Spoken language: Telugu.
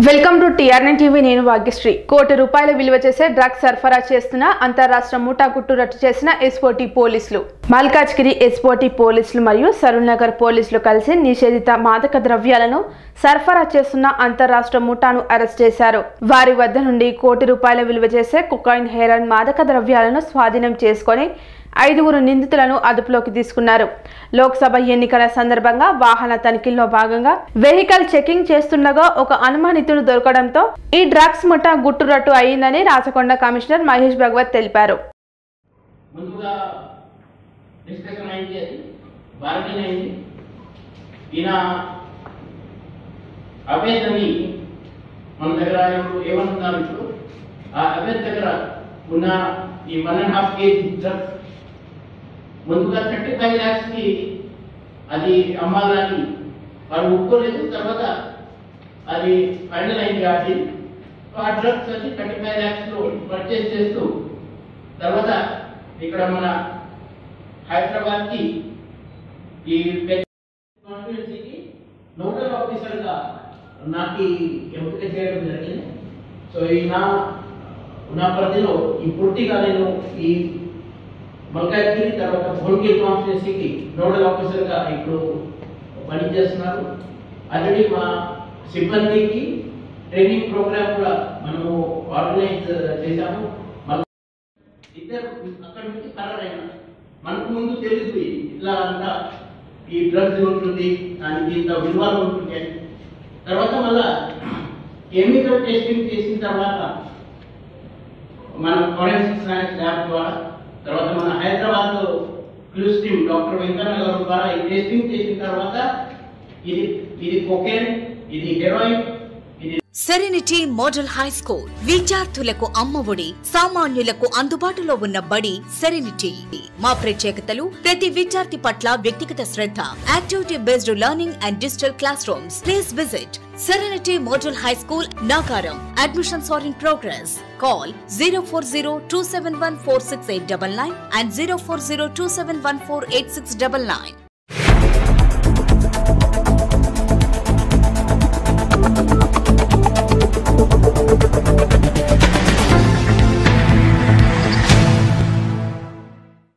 వెల్కమ్ టు టీఆర్ఎన్ టీవీ నేను భాగ్యశ్రీ కోటి రూపాయల విలువ చేసే డ్రగ్స్ సరఫరా చేస్తున్న అంతరాష్ట్ర ముఠా గుట్టు రట్టు చేసిన ఎస్పోటీ పోలీసులు మల్కాజ్గిరి ఎస్పోటీ పోలీసులు మరియు సరూర్ నగర్ పోలీసులు కలిసి నిషేధిత మాదక ద్రవ్యాలను సరఫరా చేస్తున్న అంతరాష్ట్ర ముఠాను అరెస్ట్ చేశారు వారి వద్ద నుండి కోటి రూపాయల విలువ చేసే కొకాయిన్ హెరాన్ మాదక ద్రవ్యాలను స్వాధీనం చేసుకొని ఐదుగురు నిందితులను అదుపులోకి తీసుకున్నారు లోక్సభ ఎన్నికల సందర్భంగా వాహన తనిఖీల్లో భాగంగా వెహికల్ చెకింగ్ చేస్తుండగా ఒక అనుమానితుడు దొరకడంతో ఈ డ్రగ్స్ ముఠా గుట్టురట్టు అయిందని రాచకొండ కమిషనర్ మహేష్ భగవత్ తెలిపారు ముందుగా డిస్కషన్ అయింది అది బార్గెన్ అయింది ఈయన అభేద్ అని మన దగ్గర ఇప్పుడు ఏమంటున్నారు ఇప్పుడు ఆ అభేద్ దగ్గర ఉన్న ఈ one and half KG drugs ముందుగా థర్టీ ఫైవ్ ల్యాక్స్ కి అది అమ్మాలని వాడు ఒప్పుకోలేదు తర్వాత అది ఫైనల్ అయింది కాబట్టి ఆ డ్రగ్స్ అది థర్టీ ఫైవ్ ల్యాక్స్ లో పర్చేస్ చేస్తూ తర్వాత ఇక్కడ మన హైదరాబాద్ కి ఈ కాన్స్టిట్యున్సీకి నోడల్ ఆఫీసర్ గా నాకు ఎంపిక చేయడం జరిగింది సో ఈ నా నా పరిధిలో ఈ పూర్తిగా నేను ఈ మల్కాజ్గిరి తర్వాత భువనగిరి కాన్స్టిట్యున్సీకి నోడల్ ఆఫీసర్ గా ఇప్పుడు పనిచేస్తున్నారు ఆల్రెడీ మా సిబ్బందికి ట్రైనింగ్ ప్రోగ్రామ్ కూడా మనము ఆర్గనైజ్ చేశాము మళ్ళీ ఇద్దరు అక్కడ నుంచి ఫర్దర్ అయినా మనకు ముందు తెలుసు ఇట్లా అంతా ఈ డ్రగ్స్ ఉంటుంది దానికి ఇంత విలువ ఉంటుంది అని తర్వాత మళ్ళా కెమికల్ టెస్టింగ్ చేసిన తర్వాత మన ఫోరెన్సిక్ సైన్స్ ల్యాబ్ ద్వారా తర్వాత మన హైదరాబాద్ లో క్లూస్ టీమ్ డాక్టర్ వెంకన్న గారు ద్వారా ఈ టెస్టింగ్ చేసిన తర్వాత ఇది ఇది కొకేన్ ఇది హెరోయిన్ ఇది సెరెనిటీ మోడల్ హై స్కూల్ విద్యార్థులకు అమ్మఒడి సామాన్యులకు అందుబాటులో ఉన్న బడి సెరెనిటీ మా ప్రత్యేకతలు ప్రతి విద్యార్థి పట్ల వ్యక్తిగత శ్రద్ధ activity based learning and digital classrooms please visit serenity model high school Nagaram admissions are in progress call zero four zero two seven one four six eight double nine and zero four zero two seven one four eight six double nine